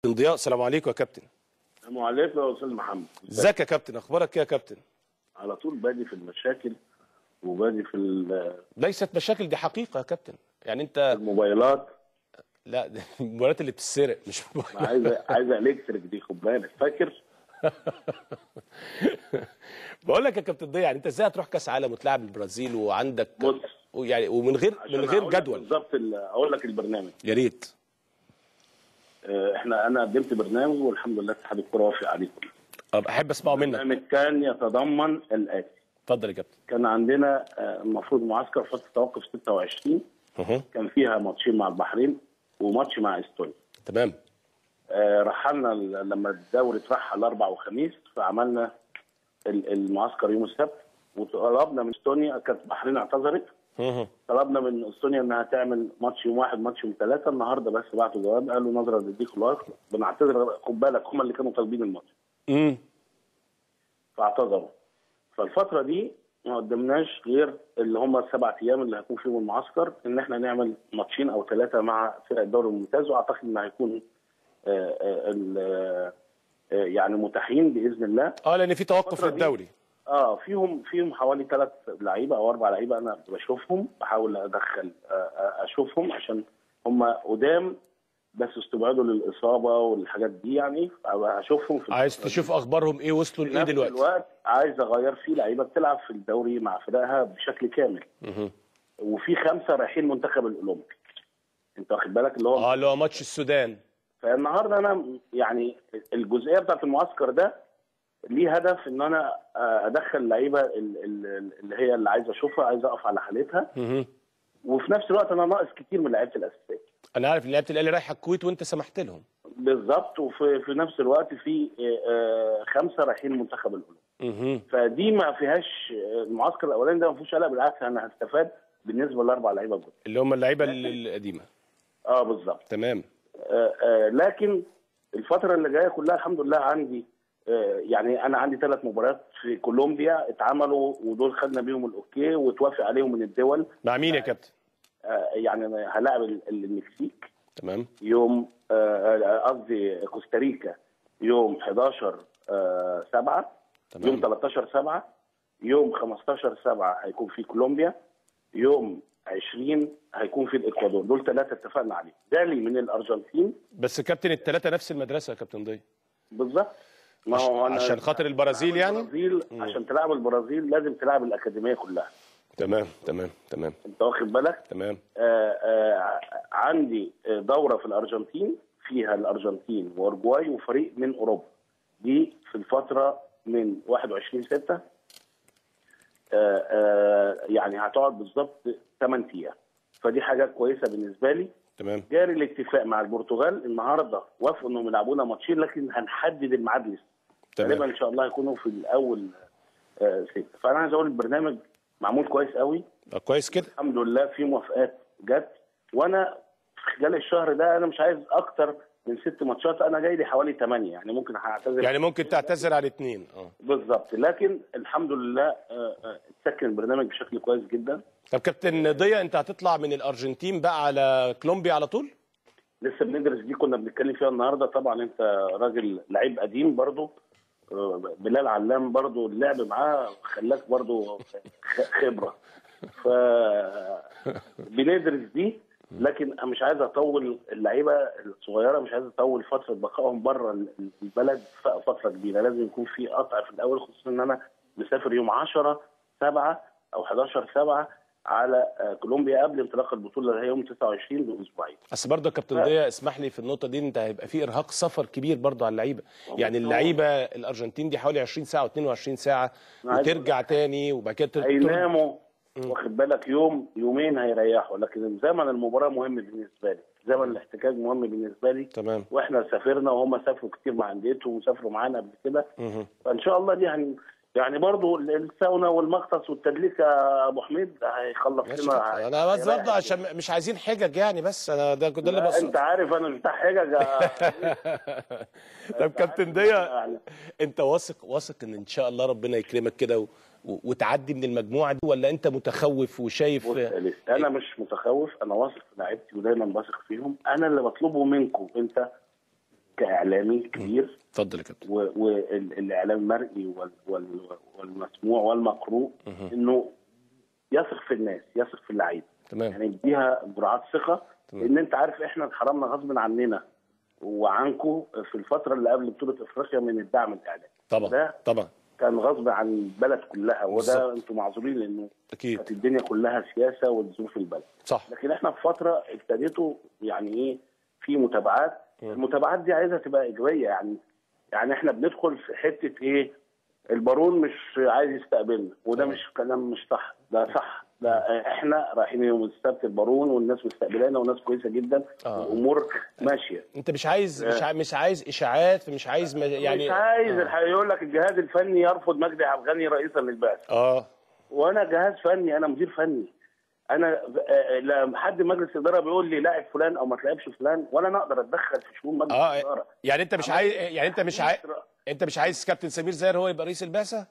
ضياء السلام عليكم يا كابتن السلام عليكم يا استاذ محمد ازيك يا كابتن اخبارك ايه يا كابتن على طول بادي في المشاكل وبادي في ال- ليست مشاكل دي حقيقه يا كابتن يعني انت الموبايلات لا دي المباريات اللي بتتسرق مش انا عايزه عايزه الكتريك دي خد بالك فاكر بقول لك يا كابتن ضياء يعني انت ازاي هتروح كاس عالم وتلعب البرازيل وعندك بص يعني ومن غير عشان من غير أقول لك جدول بالظبط ال- اقول لك البرنامج يا ريت آه، احنا انا قدمت برنامج والحمد لله اتحاد الكره وافق عليه كله أب- احب اسمعه منك البرنامج كان يتضمن الاتي اتفضل يا كابتن كان عندنا آه، المفروض معسكر فتره توقف 26 أهو. كان فيها ماتشين مع البحرين وماتش مع استونيا تمام آه، رحلنا ال- لما الدوري اترحل اربع وخميس فعملنا ال- المعسكر يوم السبت وطلبنا من استونيا كانت البحرين اعتذرت أهو. طلبنا من استونيا انها تعمل ماتش يوم واحد ماتش يوم ثلاثه النهارده بس بعتوا جواب قالوا نظرا للضيق الوقت بنعتذر خد بالك هم اللي كانوا طالبين الماتش امم فاعتذروا فالفتره دي ما قدمناش غير اللي هم السبع ايام اللي هيكون فيهم المعسكر ان احنا نعمل ماتشين او ثلاثه مع فرق الدوري الممتاز واعتقد ان هيكون آه، آه، ال- آه، آه، يعني متاحين باذن الله اه لان في توقف الفترة دي- للدوري اه فيهم فيهم حوالي ثلاث لعيبه او اربع لعيبه انا بشوفهم بحاول ادخل آه، آه، اشوفهم عشان هم قدام بس استبعدوا للاصابه والحاجات دي يعني اشوفهم في عايز تشوف اخبارهم ايه وصلوا في لايه نفس دلوقتي الوقت عايز اغير فيه لعيبه بتلعب في الدوري مع فرقها بشكل كامل مهم. وفي خمسه رايحين منتخب الاولمبي انت واخد بالك اللي هو اه اللي هو ماتش السودان فالنهارده انا يعني الجزئيه بتاعت المعسكر ده ليه هدف ان انا آه، ادخل اللعيبه ال- ال- اللي هي اللي عايز اشوفها عايز اقف على حالتها مهم. وفي نفس الوقت انا ناقص كتير من لعيبه الاساسيه انا عارف ان لعيبه الاهلي رايحه الكويت وانت سمحت لهم بالظبط وفي في نفس الوقت في آه، آه، خمسه رايحين منتخب الاولمبي مهم. فدي ما فيهاش المعسكر الاولاني ده ما فيهوش قلق بالعكس انا هستفاد بالنسبه للاربع لعيبه الجدد اللي هم اللعيبه القديمه اه بالظبط تمام آه آه لكن الفتره اللي جايه كلها الحمد لله عندي آه يعني انا عندي ثلاث مباريات في كولومبيا اتعملوا ودول خدنا بيهم الاوكي وتوافق عليهم من الدول مع مين يا كابتن آه يعني أنا هلاعب ال- المكسيك تمام يوم آه، آه، قصدي كوستاريكا يوم 11 آه، 7 يوم تمام 13 7 يوم 15 7 هيكون في كولومبيا يوم 20 هيكون في الاكوادور دول ثلاثه اتفقنا عليهم جالي من الارجنتين بس كابتن الثلاثه نفس المدرسه يا كابتن ضياء بالظبط ما هو أنا عشان خاطر البرازيل يعني البرازيل عشان تلعب البرازيل لازم تلعب الاكاديميه كلها تمام تمام تمام انت واخد بالك تمام آه آه عندي آه، دوره في الارجنتين فيها الارجنتين واورجواي وفريق من اوروبا دي في الفتره من 21 6 آه آه يعني هتقعد بالظبط 8 ايام فدي حاجه كويسه بالنسبه لي تمام جاري الاتفاق مع البرتغال النهارده وافقوا انهم يلعبونا ماتشين لكن هنحدد الميعاد لسه غالبا تمام ان شاء الله هيكونوا في الاول آه ستة فانا عايز اقول البرنامج معمول كويس قوي آه، كويس كده الحمد لله في موافقات جت وانا في خلال الشهر ده انا مش عايز اكتر من ست ماتشات انا جاي لي حوالي ثمانيه يعني ممكن هعتذر يعني ممكن تعتذر على اثنين اه بالظبط لكن الحمد لله آه، آه، اتسكن البرنامج بشكل كويس جدا طب كابتن ضياء انت هتطلع من الارجنتين بقى على كولومبيا على طول لسه بندرس دي كنا بنتكلم فيها النهارده طبعا انت راجل لعيب قديم برضو آه، بلال علام برضو اللعب معاه خلاك برضو خ- خبره ف بندرس دي لكن أنا مش عايز اطول اللعيبه الصغيره مش عايز اطول فتره بقائهم بره البلد ف- فتره كبيره لازم يكون في قطع في الاول خصوصا ان انا مسافر يوم 10 7 او 11 7 على آه، كولومبيا قبل انطلاق البطوله اللي هي يوم 29 باسبوعين بس برضه يا كابتن ضياء اسمح لي في النقطه دي انت هيبقى في ارهاق سفر كبير برضه على اللعيبه يعني اللعيبه الارجنتين دي حوالي 20 ساعه و22 ساعه أنا عايز وترجع تاني وبعد كده تر- هيناموا واخد بالك يوم يومين هيريحوا لكن زمن المباراه مهم بالنسبه لي زمن الاحتكاك مهم بالنسبه لي تمام واحنا سافرنا وهم سافروا كتير مع انديتهم وسافروا معانا قبل كده مهم. فان شاء الله دي هن يعني برضو الساونا والمغطس والتدليك يا ابو حميد هيخلص ماشي لنا انا بس هيريح برضه عشان مش عايزين حجج يعني بس انا ده ده اللي لا، بقصد انت عارف انا مش بتاع حجج طب كابتن ضياء يعني انت واثق واثق ان ان شاء الله ربنا يكرمك كده و... و... وتعدي من المجموعه دي ولا انت متخوف وشايف بص يا ليس، انا مش متخوف انا واثق في لعيبتي ودايما بثق فيهم انا اللي بطلبه منكم انت كاعلامي كبير اتفضل يا كابتن والاعلام المرئي وال- وال- والمسموع والمقروء انه يثق في الناس يثق في اللعيبه تمام يعني يديها جرعات ثقه تمام. لان انت عارف احنا اتحرمنا غصب عننا وعنكم في الفتره اللي قبل بطوله افريقيا من الدعم الاعلامي طبعا ده طبعا كان غصب عن البلد كلها بالظبط. وده انتم معذورين لانه اكيد كانت الدنيا كلها سياسه وظروف البلد صح لكن احنا في فتره ابتديتوا يعني ايه في متابعات المتابعات دي عايزه تبقى اجريه يعني يعني احنا بندخل في حته ايه البارون مش عايز يستقبلنا وده تمام. مش كلام مش صح ده صح ده احنا رايحين يوم السبت البارون والناس مستقبلانا والناس كويسه جدا آه. والامور ماشيه انت مش عايز مش عايز, مش عايز اشاعات مش عايز ما- يعني مش عايز الح- يقول لك الجهاز الفني يرفض مجدي عبد الغني رئيسا للبعثه اه وانا جهاز فني انا مدير فني انا آه، لا حد مجلس اداره بيقول لي لاعب فلان او ما تلعبش فلان ولا انا اقدر اتدخل في شؤون مجلس اه الاداره يعني انت مش عايز يعني انت مش عايز عايز انت مش عايز كابتن سمير زاهر هو يبقى رئيس البعثه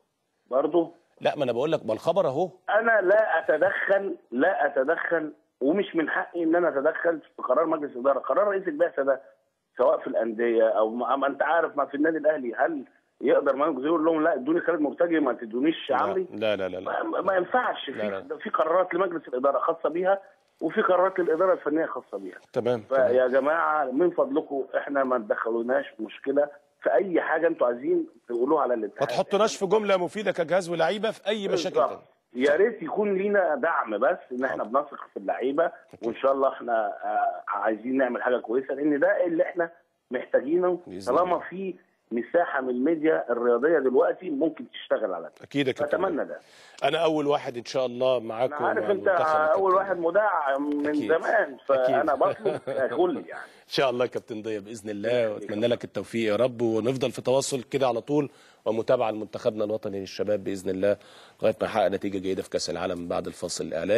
برضه لا ما انا بقول لك ما الخبر اهو انا لا اتدخل لا اتدخل ومش من حقي ان انا اتدخل في قرار مجلس الاداره قرار رئيس البعثه ده سواء في الانديه او ما ما انت عارف ما في النادي الاهلي هل يقدر مجلس الإدارة يقول لهم لا ادوني خالد مرتجي ما تدونيش عمري لا لا لا لا ما, ما ينفعش لا، لا. في في قرارات لمجلس الاداره خاصه بيها وفي قرارات للاداره الفنيه خاصه بيها تمام تمام. فيا جماعه من فضلكم احنا ما تدخلوناش في مشكله في اي حاجه انتوا عايزين تقولوها على ما الاتحاد تحطناش في جمله مفيده كجهاز ولاعيبه في اي مشاكل بالظبط. تانية يا ريت يكون لينا دعم بس ان احنا بنثق في اللعيبه وان شاء الله احنا آه، عايزين نعمل حاجه كويسه لان ده اللي احنا محتاجينه بإذن طالما الله. في مساحه من الميديا الرياضيه دلوقتي ممكن تشتغل على ده اكيد يا كابتن اتمنى ده انا اول واحد ان شاء الله معاكم انا عارف مع انت المنتخب يا اول كابتن. واحد مدعم من أكيد. زمان فانا بطلب كل يعني ان شاء الله يا كابتن ضياء باذن الله واتمنى لك التوفيق يا رب ونفضل في تواصل كده على طول ومتابعه لمنتخبنا الوطني للشباب باذن الله لغايه ما نحقق نتيجه جيده في كاس العالم بعد الفاصل الاعلامي